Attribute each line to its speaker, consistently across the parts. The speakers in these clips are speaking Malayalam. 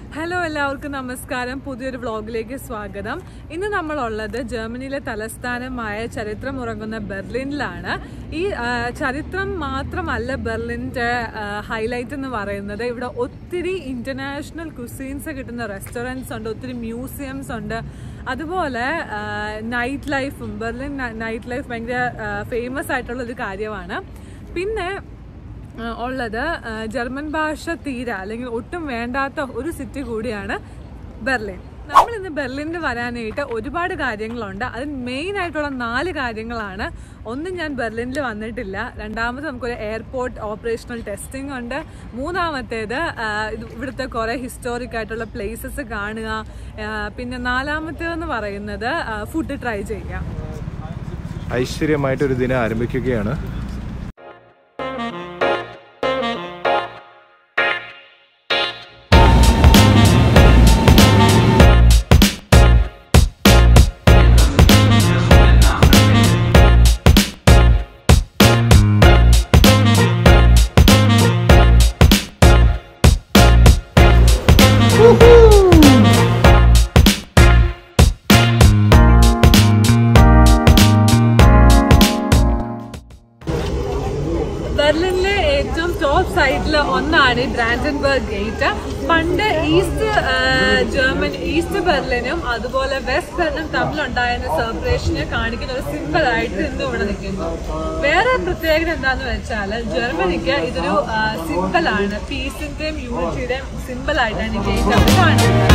Speaker 1: ഹലോ എല്ലാവർക്കും നമസ്കാരം പുതിയൊരു വ്ളോഗിലേക്ക് സ്വാഗതം ഇന്ന് നമ്മളുള്ളത് ജർമ്മനിയിലെ തലസ്ഥാനമായ ചരിത്രമുറങ്ങുന്ന ബെർലിനിലാണ് ഈ ആ, ചരിത്രം മാത്രമല്ല ബെർലിൻ്റെ ഹൈലൈറ്റ് എന്ന് പറയുന്നത് ഇവിടെ ഒത്തിരി ഇന്റർനാഷണൽ കുസീൻസ് കിട്ടുന്ന റെസ്റ്റോറൻറ്റ്സ് ഉണ്ട് ഒത്തിരി മ്യൂസിയംസ് ഉണ്ട് അതുപോലെ നൈറ്റ് ലൈഫും ബെർലിൻ നൈറ്റ് ലൈഫ് ഭയങ്കര ഫേമസ് ആയിട്ടുള്ള ഒരു കാര്യമാണ് പിന്നെ ആ, ഉള്ളത് ആ, ജർമ്മൻ ഭാഷ തീരെ അല്ലെങ്കിൽ ഒട്ടും വേണ്ടാത്ത ഒരു സിറ്റി കൂടിയാണ് ബെർലിൻ നമ്മൾ ഇന്ന് ബെർലിനിൽ വരാനായിട്ട് ഒരുപാട് കാര്യങ്ങളുണ്ട് അതിൽ മെയിൻ ആയിട്ടുള്ള നാല് കാര്യങ്ങളാണ് ഒന്ന് ഞാൻ ബെർലിനിൽ വന്നിട്ടില്ല രണ്ടാമത് നമുക്കൊരു എയർപോർട്ട് ഓപ്പറേഷണൽ ടെസ്റ്റിംഗ് ഉണ്ട് മൂന്നാമത്തേത് ആ, ഇത് ഇവിടുത്തെ കുറേ ഹിസ്റ്റോറിക് ആയിട്ടുള്ള പ്ലേസസ് കാണുക ആ, പിന്നെ നാലാമത്തേതെന്ന് പറയുന്നത് ഫുഡ് ട്രൈ ചെയ്യുക
Speaker 2: ഐശ്വര്യമായിട്ടൊരു ദിനം ആരംഭിക്കുകയാണ്
Speaker 1: ബെർലിനിലെ ഏറ്റവും ടോപ്പ് സൈഡിൽ ഒന്നാണ് ഈ ബ്രാൻഡൻബർഗ് ഗേറ്റ് പണ്ട് ഈസ്റ്റ് ആ, ജർമ്മൻ ഈസ്റ്റ് ബെർലിനും അതുപോലെ വെസ്റ്റ് ബെർലിനും തമ്മിലുണ്ടായിരുന്ന സെലിബ്രേഷനെ കാണിക്കുന്ന ഒരു സിമ്പിൾ ആയിട്ട് ഇന്ന് ഇവിടെ നിൽക്കുന്നു വേറെ പ്രത്യേകത എന്താന്ന് വെച്ചാൽ ജർമ്മനിക്ക് ഇതൊരു സിമ്പിൾ ആണ് പീസിന്റെയും യൂണിറ്റിയുടെയും സിമ്പിൾ ആയിട്ടാണ് ഈ ഗേറ്റ് അവർ കാണുന്നത്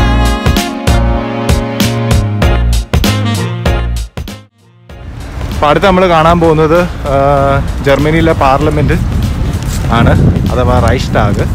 Speaker 2: അപ്പോൾ അടുത്ത് നമ്മൾ കാണാൻ പോകുന്നത് ആ, ജർമ്മനിയിലെ പാർലമെൻറ്റ് ആണ് അഥവാ റൈഷ്ടാഗ്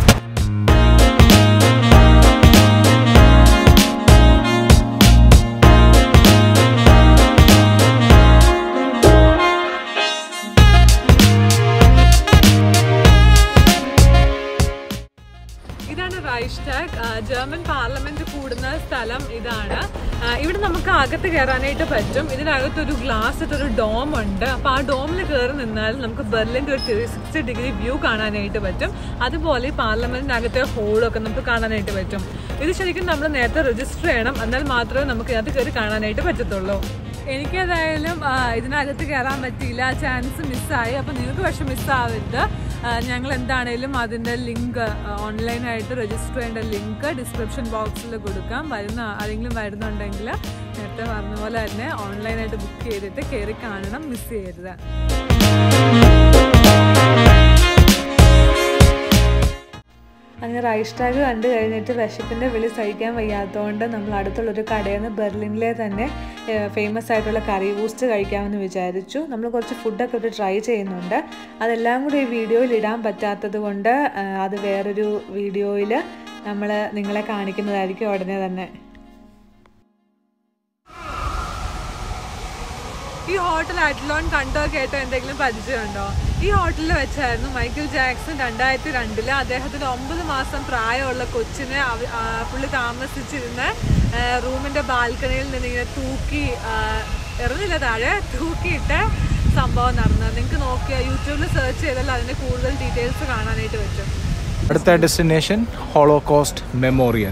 Speaker 1: ഇതാണ് റൈഷ്ടാഗ് ജർമ്മൻ പാർലമെന്റ് കൂടുന്ന സ്ഥലം ഇതാണ് ആ, ഇവിടെ നമുക്ക് അകത്ത് കയറാനായിട്ട് പറ്റും ഇതിനകത്ത് ഒരു ഗ്ലാസ് ഇട്ടൊരു ഡോം ഉണ്ട് അപ്പൊ ആ ഡോമിൽ കയറി നിന്നാൽ നമുക്ക് ബെർലിൻ്റെ ഒരു ത്രീ സിക്സ്റ്റി ഡിഗ്രി വ്യൂ കാണാനായിട്ട് പറ്റും അതുപോലെ ഈ പാർലമെന്റിനകത്തെ ഹോളൊക്കെ നമുക്ക് കാണാനായിട്ട് പറ്റും ഇത് ശരിക്കും നമ്മൾ നേരത്തെ രജിസ്റ്റർ ചെയ്യണം എന്നാൽ മാത്രമേ നമുക്ക് ഇതിനകത്ത് കയറി കാണാനായിട്ട് പറ്റത്തുള്ളൂ എനിക്കേതായാലും ആ, ഇതിനകത്ത് കയറാൻ പറ്റിയില്ല ചാൻസ് മിസ്സായി അപ്പോൾ നിങ്ങൾക്ക് പക്ഷെ മിസ്സാവരുത് ആ, ഞങ്ങൾ എന്താണേലും അതിൻ്റെ ലിങ്ക് ഓൺലൈനായിട്ട് രജിസ്റ്റർ ചെയ്യേണ്ട ലിങ്ക് ഡിസ്ക്രിപ്ഷൻ ബോക്സിൽ കൊടുക്കാം വരുന്ന ആരെങ്കിലും വരുന്നുണ്ടെങ്കിൽ നേരത്തെ പറഞ്ഞ പോലെ തന്നെ ഓൺലൈനായിട്ട് ബുക്ക് ചെയ്തിട്ട് കയറി കാണണം മിസ് ചെയ്യരുത് അങ്ങനെ റൈസ്റ്റാഗ് കണ്ടു കഴിഞ്ഞിട്ട് വിശപ്പിൻ്റെ വിളി സഹിക്കാൻ വയ്യാത്തതുകൊണ്ട് നമ്മൾ അടുത്തുള്ളൊരു കടയിൽ നിന്ന് ബെർലിനിലെ തന്നെ ഫേമസ് ആയിട്ടുള്ള കറി ബൂസ്റ്റ് കഴിക്കാമെന്ന് വിചാരിച്ചു നമ്മൾ കുറച്ച് ഫുഡൊക്കെ ഒരു ട്രൈ ചെയ്യുന്നുണ്ട് അതെല്ലാം കൂടി ഈ വീഡിയോയിൽ ഇടാൻ പറ്റാത്തത് കൊണ്ട് ആ, അത് വേറൊരു വീഡിയോയിൽ നമ്മൾ നിങ്ങളെ കാണിക്കുന്നതായിരിക്കും ഉടനെ തന്നെ ഈ ഹോട്ടൽ അറ്റ്ലോൺ കണ്ടോ കേട്ടോ എന്തെങ്കിലും പരിചയമുണ്ടോ ഈ ഹോട്ടലിൽ വെച്ചായിരുന്നു മൈക്കിൾ ജാക്സൺ രണ്ടായിരത്തി രണ്ടില് അദ്ദേഹത്തിന് ഒമ്പത് മാസം പ്രായമുള്ള കൊച്ചിനെ അവ- ആ, പുള്ളി താമസിച്ചിരുന്ന ആ, റൂമിന്റെ ബാൽക്കണിയിൽ നിന്ന് ഇങ്ങനെ തൂക്കി ആ, എറിഞ്ഞില്ല താഴെ തൂക്കിയിട്ട് സംഭവം നടന്നത് നിങ്ങൾക്ക് നോക്കിയാൽ യൂട്യൂബിൽ സെർച്ച് ചെയ്താൽ അതിന്റെ കൂടുതൽ ഡീറ്റെയിൽസ് കാണാനായിട്ട് പറ്റും
Speaker 2: അടുത്ത ഡെസ്റ്റിനേഷൻ ഹോളോകോസ്റ്റ് മെമ്മോറിയൽ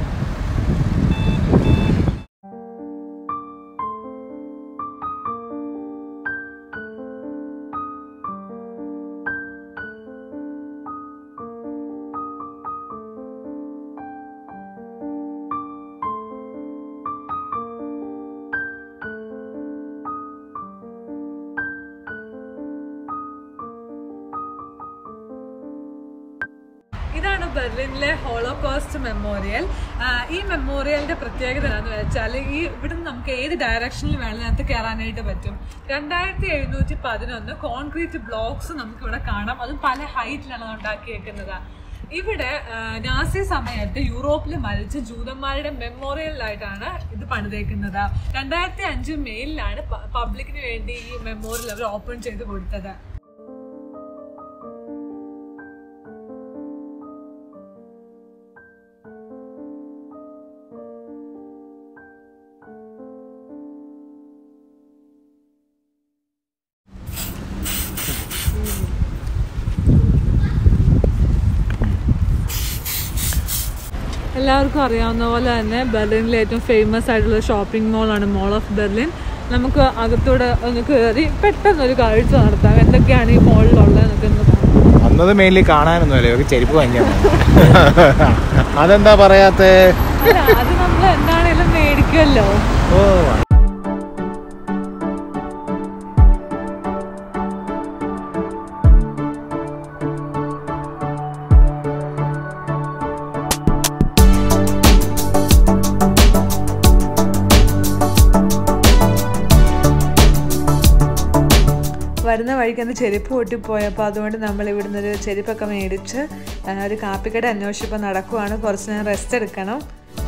Speaker 1: ഇതാണ് ബെർലിനിലെ ഹോളോകോസ്റ്റ് മെമ്മോറിയൽ ആഹ് ഈ മെമ്മോറിയലിന്റെ പ്രത്യേകത എന്താണെന്ന് വെച്ചാൽ ഈ ഇവിടുന്ന് നമുക്ക് ഏത് ഡയറക്ഷനിൽ വേണം അതിനകത്ത് കയറാനായിട്ട് പറ്റും രണ്ടായിരത്തി എഴുന്നൂറ്റി പതിനൊന്ന് കോൺക്രീറ്റ് ബ്ലോക്സ് നമുക്ക് ഇവിടെ കാണാം അത് പല ഹൈറ്റിലാണ് അത് ഉണ്ടാക്കിയേക്കുന്നത് ഇവിടെ ആഹ് നാസി സമയത്ത് യൂറോപ്പിൽ മരിച്ച ജൂതന്മാരുടെ മെമ്മോറിയലായിട്ടാണ് ഇത് പണിതേക്കുന്നത് രണ്ടായിരത്തി അഞ്ച് മെയിലാണ് പബ്ലിക്കിന് വേണ്ടി ഈ മെമ്മോറിയൽ അവർ ഓപ്പൺ ചെയ്ത് കൊടുത്തത് എല്ലാവർക്കും അറിയാവുന്ന പോലെ തന്നെ ബെർലിനിലെ ഏറ്റവും ഫേമസ് ആയിട്ടുള്ള ഷോപ്പിംഗ് മോളാണ് മോൾ ഓഫ് ബെർലിൻ നമുക്ക് അകത്തൂടെ ഒന്ന് കയറി പെട്ടെന്ന് ഒരു കാഴ്ച നടത്താം എന്തൊക്കെയാണ് ഈ മോളിലുള്ളത് എന്നൊക്കെ ഒന്ന് കാണാം
Speaker 2: അന്നത് മെയിൻലി കാണാനൊന്നുമല്ല ഒരു ചെരുപ്പ് വാങ്ങിക്കാൻ അതെന്താ പറയാത്തേ
Speaker 1: അല്ല, അത് നമ്മൾ എന്താണേലും മേടിക്കുമല്ലോ
Speaker 2: ഓ
Speaker 1: വരുന്ന വഴിക്ക് അന്ന് ചെരുപ്പ് പൊട്ടിപ്പോയപ്പോൾ അതുകൊണ്ട് നമ്മൾ ഇവിടുന്ന് ഒരു ചെരുപ്പൊക്കെ മേടിച്ച് ആ, ഒരു കാപ്പിക്കട അന്വേഷിച്ചപ്പോൾ നടക്കുവാണ് കുറച്ച് നേരം റെസ്റ്റ് എടുക്കണം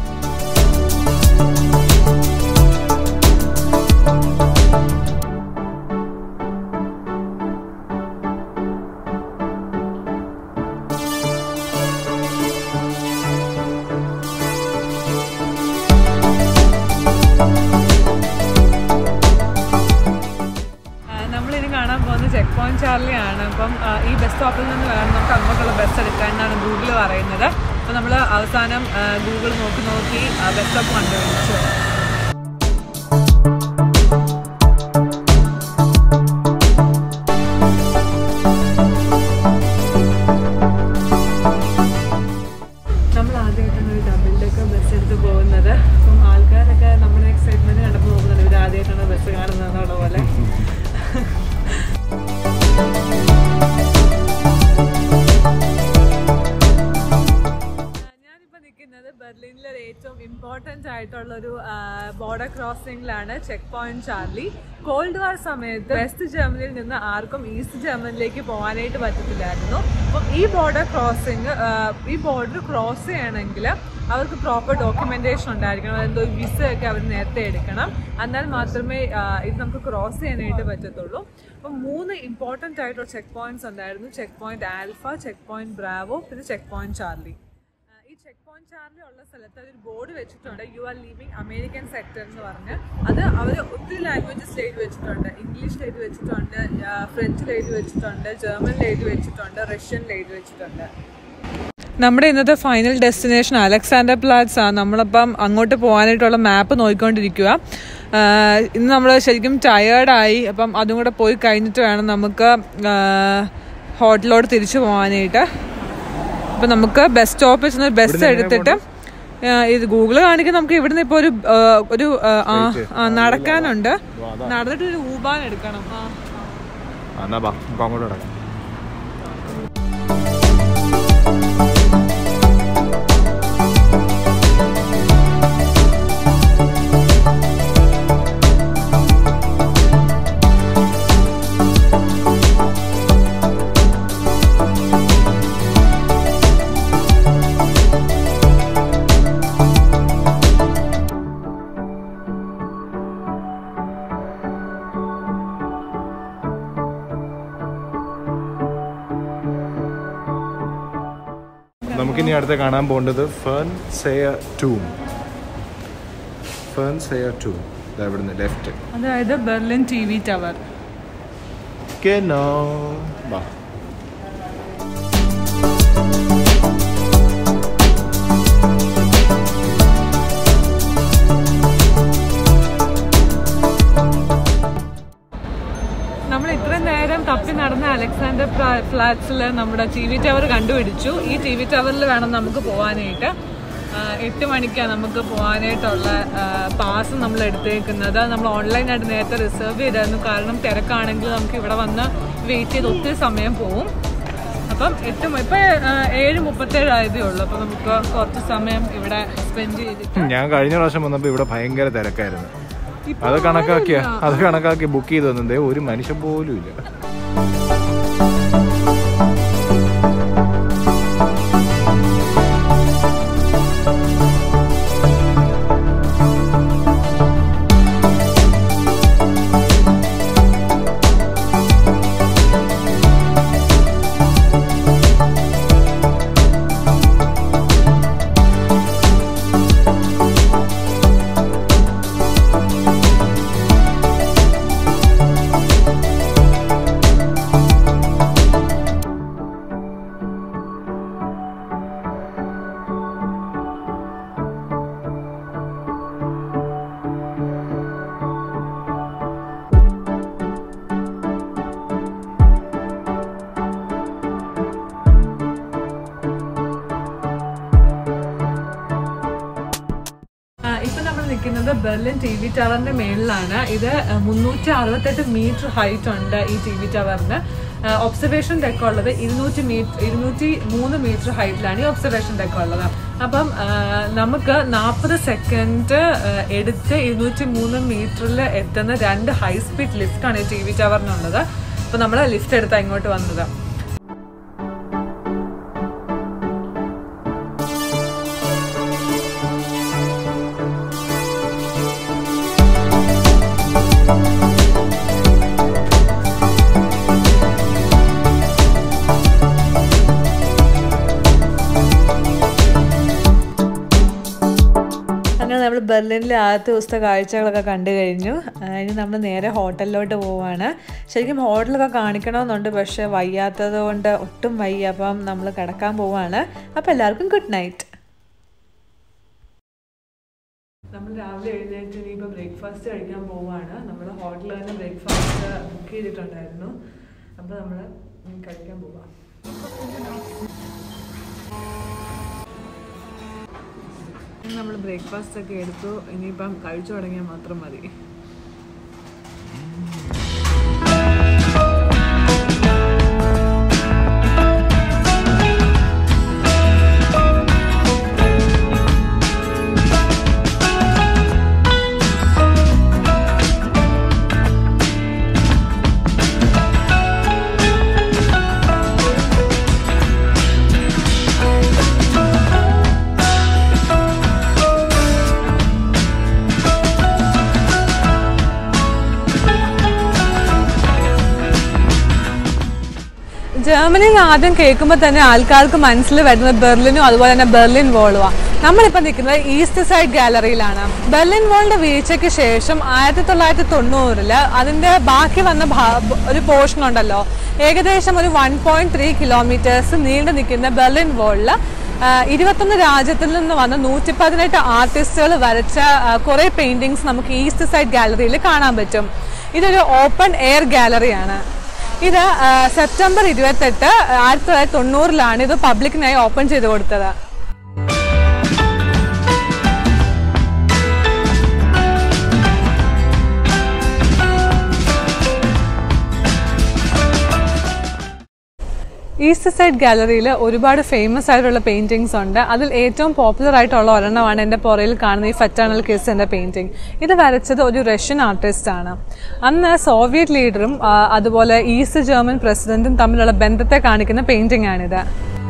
Speaker 1: ആ, നമ്മളിനി കാണാൻ പോകുന്നത് ചെക്ക് പോയിന്റ് ചാർലി ആണ് അപ്പം ആ, ഈ ബസ് സ്റ്റോപ്പിൽ നിന്ന് വേണം നമുക്ക് അങ്ങോട്ടുള്ള ബസ് എടുക്കാൻ എന്നാണ് ഗൂഗിൾ പറയുന്നത് അപ്പം നമ്മൾ അവസാനം ഗൂഗിൾ നോക്കി നോക്കി ബസ് സ്റ്റോപ്പ് കണ്ടുപിടിച്ചു നമ്മൾ ആദ്യമായിട്ടാണ് ഒരു ഡബിൾ ഡെക്കർ ബസ് എടുത്ത് പോകുന്നത് അപ്പം ആൾക്കാരൊക്കെ നമ്മുടെ എക്സൈറ്റ്മെന്റ് കണ്ടപ്പോൾ നോക്കുന്നുണ്ട് ഇവർ ആദ്യമായിട്ടാണ് ബസ് കാണുന്നത് എന്നുള്ള പോലെ ഞാനിപ്പോ നിൽക്കുന്നത് ബെർലിനിലെ ഏറ്റവും ഇമ്പോർട്ടൻ്റ് ആയിട്ടുള്ള ഒരു ബോർഡർ ക്രോസിംഗിലാണ് checkpoint Charlie cold war സമയത്ത് വെസ്റ്റ് ജർമ്മനിയിൽ നിന്ന് ആർക്കും ഈസ്റ്റ് ജർമ്മനിലേക്ക് പോകാനായിട്ട് പറ്റത്തില്ലായിരുന്നു അപ്പം ഈ ബോർഡർ ക്രോസിംഗ് ഈ ബോർഡർ ക്രോസ് ചെയ്യണമെങ്കിൽ അവർക്ക് പ്രോപ്പർ ഡോക്യുമെന്റേഷൻ ഉണ്ടായിരിക്കണം അതെന്തോ വിസ ഒക്കെ അവർ നേരത്തെ എടുക്കണം എന്നാൽ മാത്രമേ ആ, ഇത് നമുക്ക് ക്രോസ് ചെയ്യാനായിട്ട് പറ്റത്തുള്ളൂ അപ്പം മൂന്ന് ഇമ്പോർട്ടൻ്റ് ആയിട്ടുള്ള ചെക്ക് പോയിന്റ്സ് ഉണ്ടായിരുന്നു checkpoint Alpha checkpoint Bravo പിന്നെ ചെക്ക് പോയിന്റ് ചാർലി ആ, ഈ ചെക്ക് പോയിന്റ് ചാർലി ഉള്ള സ്ഥലത്ത് ഒരു ബോർഡ് വെച്ചിട്ടുണ്ട് you are leaving American sector എന്ന് പറഞ്ഞ് അത് അവർ ഒത്തിരി ലാംഗ്വേജസ് എഴുതി വെച്ചിട്ടുണ്ട് ഇംഗ്ലീഷിൽ എഴുതി വെച്ചിട്ടുണ്ട് ഫ്രഞ്ചിൽ എഴുതി വെച്ചിട്ടുണ്ട് ജർമ്മനിൽ എഴുതി വെച്ചിട്ടുണ്ട് റഷ്യനിൽ എഴുതി വെച്ചിട്ടുണ്ട് നമ്മുടെ ഇന്നത്തെ ഫൈനൽ ഡെസ്റ്റിനേഷൻ അലക്സാണ്ടർ പ്ലാറ്റ്സ് ആണ് നമ്മളപ്പം അങ്ങോട്ട് പോകാനായിട്ടുള്ള മാപ്പ് നോക്കിക്കൊണ്ടിരിക്കുക ആഹ് ഇന്ന് നമ്മൾ ശരിക്കും ടയേർഡായി അപ്പം അതും കൂടെ പോയി കഴിഞ്ഞിട്ട് വേണം നമുക്ക് ഹോട്ടലോട് തിരിച്ചു പോകാനായിട്ട് അപ്പം നമുക്ക് ബസ് സ്റ്റോപ്പിൽ ചെന്ന് ബസ് എടുത്തിട്ട് ആഹ് ഇത് ഗൂഗിൾ കാണിക്കാൻ നമുക്ക് ഇവിടുന്ന് ഇപ്പോൾ ഒരു ആഹ് ഒരു ആഹ് ആ ആ, നടക്കാനുണ്ട് നടന്നിട്ട് ഒരു ഊബാൻ എടുക്കണം ആ
Speaker 2: എന്നാ ബാ നമുക്ക് അങ്ങോട്ട് കിടക്കാം നമുക്കിനി അടുത്ത് കാണാൻ പോകേണ്ടത് ഫേൺ സെയ ടൂം ഫേൺ സെയ ടൂം ഇവിടുന്ന് ലെഫ്റ്റ്
Speaker 1: അതായത് Berlin T V tower
Speaker 2: Genau. വാ
Speaker 1: നമ്മൾ ഇത്രയും നേരം തപ്പി നടന്ന അലക്സാണ്ടർ ഫ്ലാറ്റ്സിൽ നമ്മുടെ ടി വി ടവർ കണ്ടുപിടിച്ചു ഈ ടി വി ടവറിൽ വേണം നമുക്ക് പോകാനായിട്ട് ആ, എട്ട് മണിക്കാണ് നമുക്ക് പോകാനായിട്ടുള്ള പാസ് നമ്മൾ എടുത്തേക്കുന്നത് അത് നമ്മൾ ഓൺലൈനായിട്ട് നേരത്തെ റിസർവ് ചെയ്തായിരുന്നു കാരണം തിരക്കാണെങ്കിൽ നമുക്ക് ഇവിടെ വന്ന് വെയിറ്റ് ചെയ്ത് ഒത്തിരി സമയം പോവും അപ്പം എട്ട് മ- ഇപ്പം ആ, ഏഴ് മുപ്പത്തേഴ് ആയതേ ഉള്ളൂ അപ്പം നമുക്ക് കുറച്ച് സമയം ഇവിടെ സ്പെൻഡ് ചെയ്തിട്ട്
Speaker 2: ഞാൻ കഴിഞ്ഞ പ്രാവശ്യം വന്നപ്പോൾ ഇവിടെ ഭയങ്കര തിരക്കായിരുന്നു അത് കണക്കാക്കിയ അത് കണക്കാക്കി ബുക്ക് ചെയ്ത് വന്നതേ ഒരു മനുഷ്യൻ പോലും ഇല്ല
Speaker 1: നിൽക്കുന്നത് ബെർലിൻ ടി വി ടവറിന്റെ മേളിലാണ് ഇത് മുന്നൂറ്റി അറുപത്തെട്ട് മീറ്റർ ഹൈറ്റ് ഉണ്ട് ഈ ടി വി ടവറിന് ഒബ്സർവേഷൻ ഡെക്ക് ഉള്ളത് ഇരുന്നൂറ്റി മീറ്റർ ഇരുന്നൂറ്റി മൂന്ന് മീറ്റർ ഹൈറ്റിലാണ് ഈ ഒബ്സർവേഷൻ ഡെക്ക് ഉള്ളത് അപ്പം ആ, നമുക്ക് നാൽപ്പത് സെക്കൻഡ് എടുത്ത് ഇരുന്നൂറ്റി മൂന്ന് മീറ്ററിൽ എത്തുന്ന രണ്ട് ഹൈ സ്പീഡ് ലിഫ്റ്റാണ് ഈ ടി വി ടവറിനുള്ളത് അപ്പോൾ നമ്മൾ ലിഫ്റ്റ് എടുത്താണ് ഇങ്ങോട്ട് വന്നത് അങ്ങനെ നമ്മൾ ബെർലിനിലെ ആദ്യത്തെ ദിവസത്തെ കാഴ്ചകളൊക്കെ കണ്ടു കഴിഞ്ഞു ആ, ഇനി നമ്മൾ നേരെ ഹോട്ടലിലോട്ട് പോവാണ് ശരിക്കും ഹോട്ടലൊക്കെ കാണിക്കണമെന്നുണ്ട് പക്ഷെ വയ്യാത്തത് കൊണ്ട് ഒട്ടും വയ്യ അപ്പം നമ്മൾ കിടക്കാൻ പോവാണ് അപ്പം എല്ലാവർക്കും ഗുഡ് നൈറ്റ് നമ്മൾ രാവിലെ എഴുന്നേറ്റ് ഇനിയിപ്പോൾ ബ്രേക്ക്ഫാസ്റ്റ് കഴിക്കാൻ പോവാണ് നമ്മൾ ഹോട്ടലിൽ തന്നെ ബ്രേക്ക്ഫാസ്റ്റ് ബുക്ക് ചെയ്തിട്ടുണ്ടായിരുന്നു അപ്പോൾ നമ്മൾ കഴിക്കാൻ പോവാം നമ്മൾ ബ്രേക്ക്ഫാസ്റ്റ് ഒക്കെ എടുത്തു ഇനിയിപ്പം കഴിച്ചു തുടങ്ങിയാൽ മാത്രം മതി ജർമ്മനിയിൽ ആദ്യം കേൾക്കുമ്പോൾ തന്നെ ആൾക്കാർക്ക് മനസ്സിൽ വരുന്നത് ബെർലിനും അതുപോലെ തന്നെ ബെർലിൻ വോളുമാണ് നമ്മളിപ്പോൾ നിൽക്കുന്നത് ഈസ്റ്റ് സൈഡ് ഗാലറിയിലാണ് ബെർലിൻ വോളിന്റെ വീഴ്ചയ്ക്ക് ശേഷം ആയിരത്തി തൊള്ളായിരത്തി തൊണ്ണൂറില് അതിന്റെ ബാക്കി വന്ന ഭാ- ഒരു പോർഷൻ ഉണ്ടല്ലോ ഏകദേശം ഒരു വൺ പോയിന്റ് ത്രീ കിലോമീറ്റേഴ്സ് നീണ്ടു നിൽക്കുന്ന ബെർലിൻ വോളില് ഇരുപത്തൊന്ന് രാജ്യത്തിൽ നിന്ന് വന്ന നൂറ്റി പതിനെട്ട് ആർട്ടിസ്റ്റുകൾ വരച്ച ആ, കുറേ പെയിന്റിങ്സ് നമുക്ക് ഈസ്റ്റ് സൈഡ് ഗാലറിയിൽ കാണാൻ പറ്റും ഇതൊരു ഓപ്പൺ എയർ ഗാലറിയാണ് ഇത് ആ, സെപ്റ്റംബർ ഇരുപത്തെട്ട് ആയിരത്തി തൊള്ളായിരത്തി തൊണ്ണൂറിലാണ് ഇത് പബ്ലിക്കിനായി ഓപ്പൺ ചെയ്ത് കൊടുത്തത് ഈസ്റ്റ് സൈഡ് ഗാലറിയിൽ ഒരുപാട് ഫേമസ് ആയിട്ടുള്ള പെയിന്റിങ്സ് ഉണ്ട് അതിൽ ഏറ്റവും പോപ്പുലർ ആയിട്ടുള്ള ഒരെണ്ണമാണ് എൻ്റെ പുറയിൽ കാണുന്ന ഈ ഫറ്റേണൽ കിസ് എന്ന പെയിന്റിംഗ് ഇത് വരച്ചത് ഒരു റഷ്യൻ ആർട്ടിസ്റ്റ് ആണ് അന്ന് സോവിയറ്റ് ലീഡറും ആ, അതുപോലെ ഈസ്റ്റ് ജർമ്മൻ പ്രസിഡന്റും തമ്മിലുള്ള ബന്ധത്തെ കാണിക്കുന്ന പെയിന്റിംഗ് ആണിത്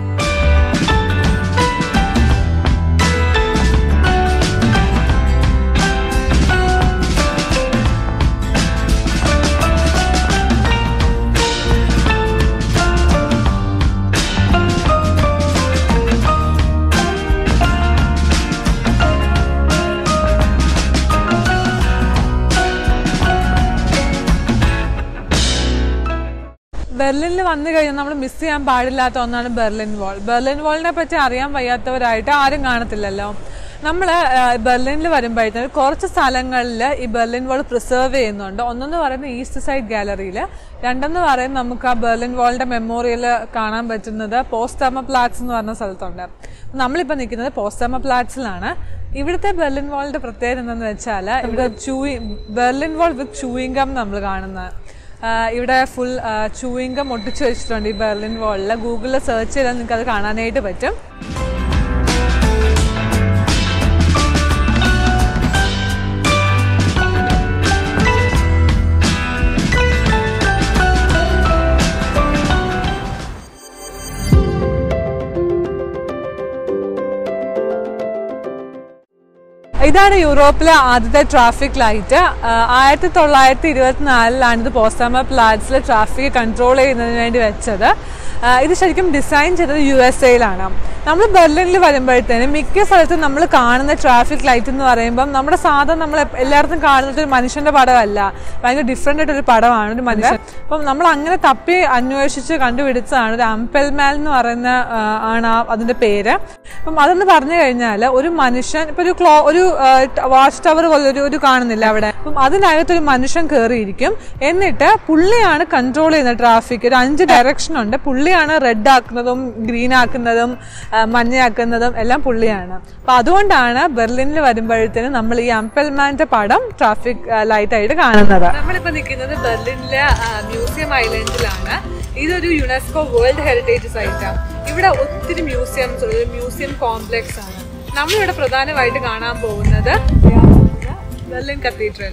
Speaker 1: ബെർലിനിൽ വന്നു കഴിഞ്ഞാൽ നമ്മൾ മിസ് ചെയ്യാൻ പാടില്ലാത്ത ഒന്നാണ് ബെർലിൻ വാൾ ബെർലിൻ വാളിനെ പറ്റി അറിയാൻ വയ്യാത്തവരായിട്ട് ആരും കാണത്തില്ലല്ലോ നമ്മൾ ബെർലിനിൽ വരുമ്പോഴത്തേന് കുറച്ച് സ്ഥലങ്ങളിൽ ഈ ബെർലിൻ വാൾ പ്രിസർവ് ചെയ്യുന്നുണ്ട് ഒന്നെന്ന് പറയുന്നത് ഈസ്റ്റ് സൈഡ് ഗാലറിയിൽ രണ്ടെന്ന് പറയുന്നത് നമുക്ക് ആ ബെർലിൻ വാളിന്റെ മെമ്മോറിയൽ കാണാൻ പറ്റുന്നത് പോസ്റ്റാമ പ്ലാറ്റ്സ് എന്ന് പറഞ്ഞ സ്ഥലത്തുണ്ട് നമ്മളിപ്പോൾ നിൽക്കുന്നത് പോസ്റ്റാമ പ്ലാറ്റ്സിലാണ് ഇവിടുത്തെ ബെർലിൻ വാളിന്റെ പ്രത്യേകത എന്താണെന്ന് വെച്ചാൽ ഇവിടെ chewy Berlin wall with chewing gum നമ്മൾ കാണുന്നത് ആഹ് ഇവിടെ ഫുൾ ചൂയിങ്കം ഒട്ടിച്ചു വെച്ചിട്ടുണ്ട് ഈ ബെർലിൻ വാളിൽ ഗൂഗിളിൽ സെർച്ച് ചെയ്താൽ നിങ്ങൾക്ക് അത് കാണാനായിട്ട് പറ്റും ഇതാണ് യൂറോപ്പിലെ ആദ്യത്തെ ട്രാഫിക് ലൈറ്റ് ആയിരത്തി തൊള്ളായിരത്തി ഇരുപത്തിനാലിലാണ് ഇത് പോസ്റ്റാമ പ്ലാറ്റ്സിൽ ട്രാഫിക് കൺട്രോൾ ചെയ്യുന്നതിന് വേണ്ടി വെച്ചത് ആ, ഇത് ശരിക്കും ഡിസൈൻ ചെയ്തത് യു എസ് എയിലാണ് നമ്മൾ ബെർലിനിൽ വരുമ്പോഴത്തേനും മിക്ക സ്ഥലത്തും നമ്മൾ കാണുന്ന ട്രാഫിക് ലൈറ്റ് എന്ന് പറയുമ്പം നമ്മുടെ സാധാരണ നമ്മൾ എപ്പ- എല്ലായിടത്തും കാണുന്നത് ഒരു മനുഷ്യന്റെ പടമല്ല ഭയങ്കര ഡിഫറെന്റ് ആയിട്ടൊരു പടമാണ് ഒരു മനുഷ്യൻ അപ്പം നമ്മൾ അങ്ങനെ തപ്പി അന്വേഷിച്ച് കണ്ടുപിടിച്ചതാണ് ഒരു അമ്പൽമാൽ എന്ന് പറയുന്ന ആ, ആണ് ആ അതിന്റെ പേര് അപ്പം അതെന്ന് പറഞ്ഞു കഴിഞ്ഞാൽ ഒരു മനുഷ്യൻ ഇപ്പൊ ഒരു ക്ലോ ഒരു വാച്ച് ടവർ പോലെ ഒരു ഒരു കാണുന്നില്ല അവിടെ അപ്പം അതിനകത്ത് ഒരു മനുഷ്യൻ കയറിയിരിക്കും എന്നിട്ട് പുള്ളിയാണ് കൺട്രോൾ ചെയ്യുന്നത് ട്രാഫിക് ഒരു അഞ്ച് ഡയറക്ഷൻ ഉണ്ട് പുള്ളിയാണ് റെഡ് ആക്കുന്നതും ഗ്രീൻ ആക്കുന്നതും ആ, മഞ്ഞയാക്കുന്നതും എല്ലാം പുള്ളിയാണ് അപ്പൊ അതുകൊണ്ടാണ് ബെർലിനിൽ വരുമ്പോഴത്തേനും നമ്മൾ ഈ അമ്പൽമാന്റെ പടം ട്രാഫിക് ലൈറ്റ് ആയിട്ട് കാണുന്നത് നമ്മളിപ്പോ നിൽക്കുന്നത് ബെർലിനിലെ മ്യൂസിയം ഐലൻഡിലാണ് ഇതൊരു യുനെസ്കോ വേൾഡ് ഹെറിറ്റേജ് സൈറ്റാണ് ഇവിടെ ഒത്തിരി മ്യൂസിയംസ് ഒരു മ്യൂസിയം കോംപ്ലക്സ് ആണ് നമ്മളിവിടെ പ്രധാനമായിട്ട് കാണാൻ പോകുന്നത് ബെർലിൻ കത്തീഡ്രൽ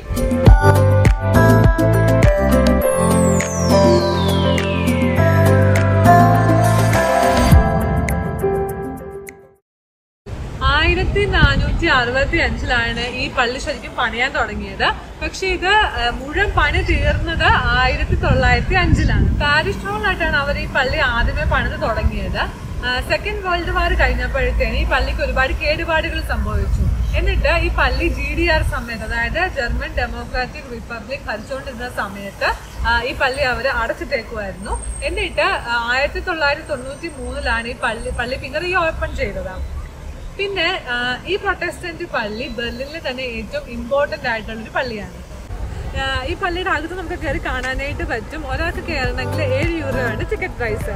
Speaker 1: ആയിരത്തി നാനൂറ്റി അറുപത്തി അഞ്ചിലാണ് ഈ പള്ളി ശരിക്കും പണിയാൻ തുടങ്ങിയത് പക്ഷെ ഇത് ആ, മുഴുവൻ പണി തീർന്നത് ആയിരത്തി തൊള്ളായിരത്തി അഞ്ചിലാണ് പാരിഷ് ഹോളായിട്ടാണ് അവർ ഈ പള്ളി ആദ്യമേ പണിത് തുടങ്ങിയത് സെക്കൻഡ് വേൾഡ് വാർ കഴിഞ്ഞപ്പോഴത്തേന് ഈ പള്ളിക്ക് ഒരുപാട് കേടുപാടുകൾ സംഭവിച്ചു എന്നിട്ട് ഈ പള്ളി ജി ഡി ആർ സമയത്ത് അതായത് ജർമ്മൻ ഡെമോക്രാറ്റിക് റിപ്പബ്ലിക് ഭരിച്ചുകൊണ്ടിരുന്ന സമയത്ത് ആ, ഈ പള്ളി അവർ അടച്ചിട്ടേക്കുമായിരുന്നു എന്നിട്ട് ആയിരത്തി തൊള്ളായിരത്തി തൊണ്ണൂറ്റി മൂന്നിലാണ് ഈ പള്ളി പള്ളി പിന്നെ റീ ഓപ്പൺ ചെയ്തത് പിന്നെ ആ, ഈ പ്രൊട്ടസ്റ്റന്റ് പള്ളി ബെർലിനിലെ തന്നെ ഏറ്റവും ഇമ്പോർട്ടന്റ് ആയിട്ടുള്ള ഒരു പള്ളിയാണ് ആ, ഈ പള്ളിയുടെ അകത്ത് നമുക്ക് കയറി കാണാനായിട്ട് പറ്റും ഒരാൾക്ക് കയറണമെങ്കിൽ ഏഴ് യൂറോയാണ് ടിക്കറ്റ് പ്രൈസ്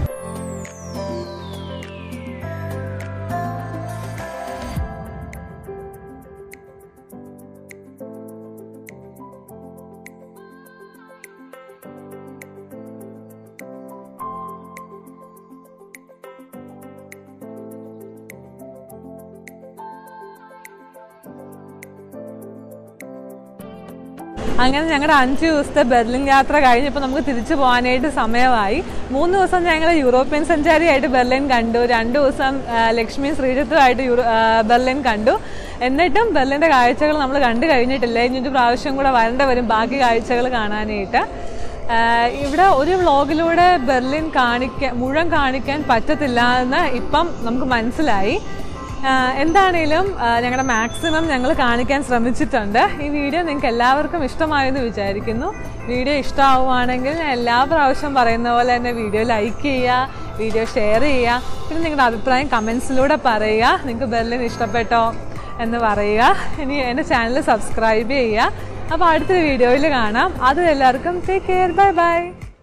Speaker 1: അങ്ങനെ ഞങ്ങളുടെ അഞ്ച് ദിവസത്തെ ബെർലിൻ യാത്ര കഴിഞ്ഞപ്പോൾ നമുക്ക് തിരിച്ചു പോകാനായിട്ട് സമയമായി മൂന്ന് ദിവസം ഞങ്ങൾ യൂറോപ്യൻ സഞ്ചാരിയായിട്ട് ബെർലിൻ കണ്ടു രണ്ട് ദിവസം ആ, ലക്ഷ്മി ശ്രീജിത്തുമായിട്ട് യൂറോ ആ, ബെർലിൻ കണ്ടു എന്നിട്ടും ബെർലിൻ്റെ കാഴ്ചകൾ നമ്മൾ കണ്ടു കഴിഞ്ഞിട്ടില്ല ഇനി ഒരു പ്രാവശ്യം കൂടെ വരേണ്ട വരും ബാക്കി കാഴ്ചകൾ കാണാനായിട്ട് ആ, ഇവിടെ ഒരു വ്ളോഗിലൂടെ ബെർലിൻ കാണിക്കാൻ മുഴുവൻ കാണിക്കാൻ പറ്റത്തില്ല എന്ന് ഇപ്പം നമുക്ക് മനസ്സിലായി ആഹ് എന്താണേലും ആഹ് ഞങ്ങളുടെ മാക്സിമം ഞങ്ങൾ കാണിക്കാൻ ശ്രമിച്ചിട്ടുണ്ട് ഈ വീഡിയോ നിങ്ങൾക്ക് എല്ലാവർക്കും ഇഷ്ടമായെന്ന് വിചാരിക്കുന്നു വീഡിയോ ഇഷ്ടമാവുകയാണെങ്കിൽ ഞാൻ എല്ലാ പ്രാവശ്യം പറയുന്ന പോലെ തന്നെ വീഡിയോ ലൈക്ക് ചെയ്യുക വീഡിയോ ഷെയർ ചെയ്യുക പിന്നെ നിങ്ങളുടെ അഭിപ്രായം കമൻസിലൂടെ പറയുക നിങ്ങൾക്ക് ബെല്ലിൻ ഇഷ്ടപ്പെട്ടോ എന്ന് പറയുക ഇനി എൻ്റെ ചാനൽ സബ്സ്ക്രൈബ് ചെയ്യുക അപ്പോൾ അടുത്തൊരു വീഡിയോയിൽ കാണാം അത് എല്ലാവർക്കും ടേക്ക് കെയർ ബൈ ബൈ